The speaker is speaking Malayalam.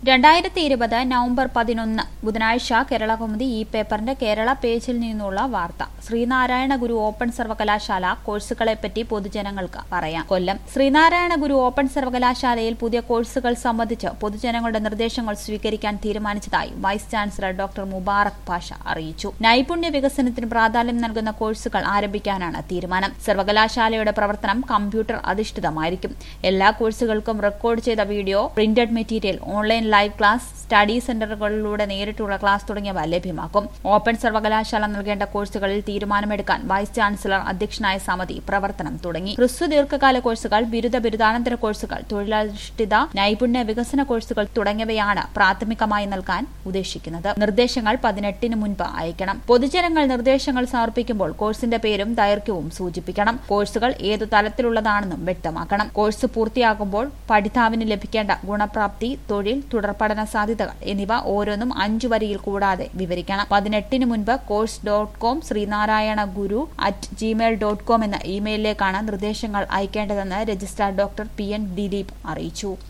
രണ്ടായിരത്തി ഇരുപത് നവംബർ പതിനൊന്ന് ബുധനാഴ്ച കേരളകൗമുദി ഈ പേപ്പറിന്റെ കേരള പേജിൽ നിന്നുള്ള വാർത്ത ശ്രീനാരായണ ഗുരു ഓപ്പൺ സർവകലാശാല കോഴ്സുകളെപ്പറ്റി പൊതുജനങ്ങൾക്ക് പറയാം കൊല്ലം ശ്രീനാരായണ ഗുരു ഓപ്പൺ സർവകലാശാലയിൽ പുതിയ കോഴ്സുകൾ സംബന്ധിച്ച് പൊതുജനങ്ങളുടെ നിർദ്ദേശങ്ങൾ സ്വീകരിക്കാൻ തീരുമാനിച്ചതായി vice chancellor doctor Mubarak Pasha അറിയിച്ചു നൈപുണ്യ വികസനത്തിന് പ്രാധാന്യം നൽകുന്ന കോഴ്സുകൾ ആരംഭിക്കാനാണ് തീരുമാനം സർവകലാശാലയുടെ പ്രവർത്തനം കമ്പ്യൂട്ടർ അധിഷ്ഠിതമായിരിക്കും എല്ലാ കോഴ്സുകൾക്കും റെക്കോർഡ് ചെയ്ത video printed material online live class study സെന്ററുകളിലൂടെ നേരിട്ടുള്ള ക്ലാസ് തുടങ്ങിയവ ലഭ്യമാക്കും ഓപ്പൺ സർവകലാശാല നൽകേണ്ട കോഴ്സുകളിൽ തീരുമാനമെടുക്കാൻ വൈസ് ചാൻസലർ അധ്യക്ഷനായ സമിതി പ്രവർത്തനം തുടങ്ങി ഹ്രസ്വ ദീർഘകാല കോഴ്സുകൾ ബിരുദ ബിരുദാനന്തര കോഴ്സുകൾ തൊഴിലധിഷ്ഠിത നൈപുണ്യ വികസന കോഴ്സുകൾ തുടങ്ങിയവയാണ് പ്രാഥമികമായി നൽകാൻ ഉദ്ദേശിക്കുന്നത് നിർദ്ദേശങ്ങൾ പതിനെട്ടിന് മുൻപ് അയക്കണം പൊതുജനങ്ങൾ നിർദ്ദേശങ്ങൾ സമർപ്പിക്കുമ്പോൾ കോഴ്സിന്റെ പേരും ദൈർഘ്യവും സൂചിപ്പിക്കണം കോഴ്സുകൾ ഏതു തലത്തിലുള്ളതാണെന്നും വ്യക്തമാക്കണം കോഴ്സ് പൂർത്തിയാകുമ്പോൾ പഠിതാവിന് ലഭിക്കേണ്ട ഗുണപ്രാപ്തി തൊഴിൽ തുടർ പഠന സാധ്യതകൾ എന്നിവ ഓരോന്നും അഞ്ചു വരിയിൽ കൂടാതെ വിവരിക്കണം പതിനെട്ടിന് മുൻപ് course dot com Sreenarayana Guru at Gmail dot com എന്ന ഇമെയിലിലേക്കാണ് നിർദ്ദേശങ്ങൾ അയക്കേണ്ടതെന്ന് registrar doctor P N Dileep അറിയിച്ചു